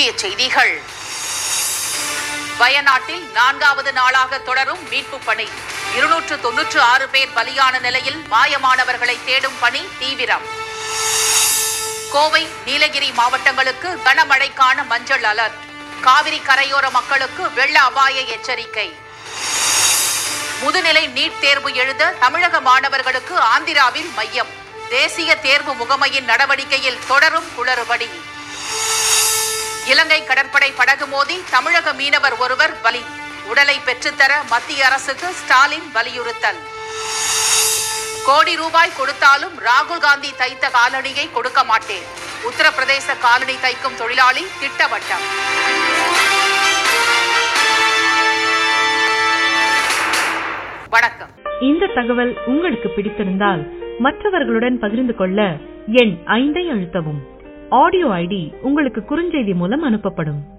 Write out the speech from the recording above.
முக்கிய செய்திகள் வயநாட்டில் நான்காவது நாளாக தொடரும் மீட்பு பணி இருநூற்று தொன்னூற்று ஆறு பேர் பலியான நிலையில் மாயமானவர்களை தேடும் பணி தீவிரம் கோவை நீலகிரி மாவட்டங்களுக்கு கனமழைக்கான மஞ்சள் அலர்ட் காவிரி கரையோர மக்களுக்கு வெள்ள அபாய எச்சரிக்கை முதுநிலை நீட் தேர்வு எழுத தமிழக மாணவர்களுக்கு ஆந்திராவில் மையம் தேசிய தேர்வு முகமையின் நடவடிக்கையில் தொடரும் குளறுபடி இலங்கை கடற்படை படகு மோதி தமிழக மீனவர் ஒருவர் பலி உடலை பெற்றுத்தர மத்திய அரசுக்கு ஸ்டாலின் வலியுறுத்தல் கோடி ரூபாய் கொடுத்தாலும் ராகுல் காந்தி தைத்த காலணியை கொடுக்க மாட்டேன் உத்தரப்பிரதேச காலணி தைக்கும் தொழிலாளி திட்டவட்டம் வணக்கம் இந்த தகவல் உங்களுக்கு பிடித்திருந்தால் மற்றவர்களுடன் பகிர்ந்து கொள்ள எண் ஐந்தை அழுத்தவும் ஆடியோ ஐடி உங்களுக்கு குறுஞ்செய்தி மூலம் அனுப்பப்படும்